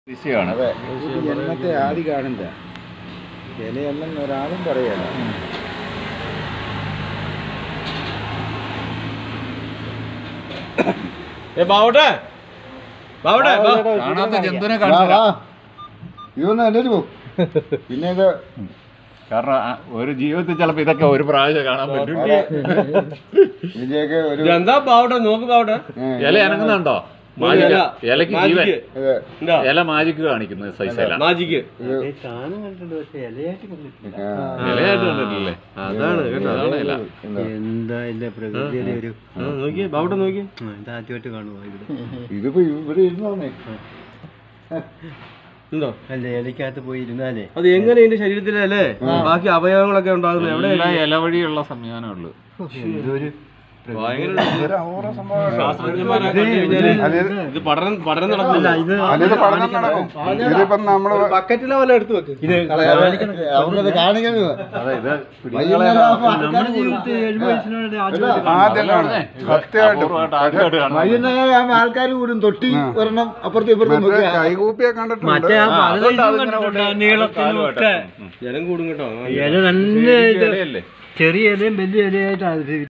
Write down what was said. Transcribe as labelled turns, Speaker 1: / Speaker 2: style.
Speaker 1: വിഷയമാണ്
Speaker 2: അതെ ഇത് ജന്മത്തെ ആദ്യം കാണുന്ന ഇലയല്ലെന്ന് ഒരാളും പറയല
Speaker 3: ഏ ബാവട്ടെ ബാവട്ടെ ബാ.
Speaker 1: കാണാത്ത ജന്തുവിനെ കാണിച്ചു
Speaker 2: ഇതൊന്നും അല്ലല്ലോ പിന്നെ ഇത്
Speaker 1: കാരണം ആ ഒരു ജീവിതത്തിൽ ചിലപ്പോ ഇതൊക്കെ ഒരു പ്രാവശ്യം കാണാൻ പറ്റും
Speaker 2: ഇതിലേക്ക് ഒരു
Speaker 3: ഇതെന്താ ബാവട്ടെ നോക്ക് ബാവട്ടെ
Speaker 2: ഏ,
Speaker 1: ഇല അനങ്ങുന്നുണ്ടോ
Speaker 3: ഇല.
Speaker 1: മാജിക് ഇലക്ക് ജീവൻ
Speaker 3: മാജിക്ക്.
Speaker 2: ഇത്
Speaker 3: ഇണ്ടാ.
Speaker 1: ഇല മാജിക്ക് കാണിക്കുന്നത് സൈസ് ഇല
Speaker 3: മാജിക്ക്
Speaker 2: ഇത്
Speaker 4: കാണാൻ കണ്ടിട്ടുണ്ട് പക്ഷെ ഇലയായിട്ട് കണ്ടിട്ടില്ല
Speaker 2: ആ,
Speaker 1: ഇലയായിട്ട് കണ്ടിട്ടില്ലേ
Speaker 3: അതാണ് കേട്ടോ
Speaker 1: അതാണ് ഇല
Speaker 2: എന്താ?
Speaker 4: എന്താ ഇല്ല പ്രകൃതിയുടെ ഒരു
Speaker 3: ആ, നോക്കിയേ ബാവട്ടെ നോക്കിയേ
Speaker 4: ആ, ഇതാദ്യമായിട്ട് കാണുമോ ഇവിടെ
Speaker 2: ഇതിപ്പോ ഇവിടെ ഇരുന്നോന്നേ
Speaker 3: ഉണ്ടോ
Speaker 4: അല്ല ഇലക്കകത്ത് പോയി ഇരുന്നാലേ
Speaker 3: അത് എങ്ങനെ ഇതിന്റെ ശരീരത്തിലല്ലേ ബാക്കി അവയവങ്ങളൊക്കെ ഉണ്ടാകുന്നത് എവിടെ
Speaker 1: എല്ലാം ഇല വഴിയുള്ള സംവിധാനമേ ഉള്ളൂ
Speaker 4: എന്തൊരു
Speaker 3: ഭയങ്കര
Speaker 2: ഇതൊരു അപൂർവ സംഭവമാണ്.
Speaker 3: ശാസ്ത്രജ്ഞന്മാരെ കണ്ടു കഴിഞ്ഞാല് ഇത് പഠനം പഠനം നടക്കുന്നില്ല
Speaker 4: ഇത്
Speaker 2: അതിത് പഠനം നടക്കും ഇതിപ്പം നമ്മള്
Speaker 3: ബക്കറ്റിലെ പോലെ എടുത്തു വെക്ക്
Speaker 4: ഇത്
Speaker 2: അവർക്കത് കാണിക്കുന്നത്
Speaker 1: അതെ ഇത്
Speaker 2: വൈകുന്നേരം ആകുമ്പോ
Speaker 4: നമ്മുടെ ജീവിതത്തിൽ എഴുപത് വയസ്സിനോട് ആദ്യമായിട്ട്
Speaker 2: ആദ്യമാണ് സത്യമായിട്ടും
Speaker 1: അപൂർവമായിട്ട് ആദ്യമായിട്ട് കാണുന്നത്
Speaker 2: വൈകുന്നേരം ആകുമ്പോ ആൾക്കാർ കൂടും തൊട്ടി ഒരെണ്ണം അപ്പുറത്തും ഇപ്പുറത്തും
Speaker 5: മറ്റേ
Speaker 2: വെക്കുക.
Speaker 5: കൈകൂപ്പിയെ കണ്ടിട്ടുണ്ട്
Speaker 4: മറ്റേ ആ
Speaker 1: ആ, അതുകൊണ്ട്
Speaker 4: പലതരം
Speaker 1: അതിങ്ങനെ
Speaker 4: കണ്ടിട്ടുണ്ട്.
Speaker 1: കൊണ്ട്
Speaker 4: നീളത്തിനൊക്കെ
Speaker 1: കാലുമായിട്ട്. ഉം.
Speaker 3: ജനം കൂടും കേട്ടോ
Speaker 4: ഇല നല്ല ഇത്
Speaker 1: ഇലയല്ലേ
Speaker 4: ചെറിയ ഇലയും വലിയ ഇലയായിട്ടാണ്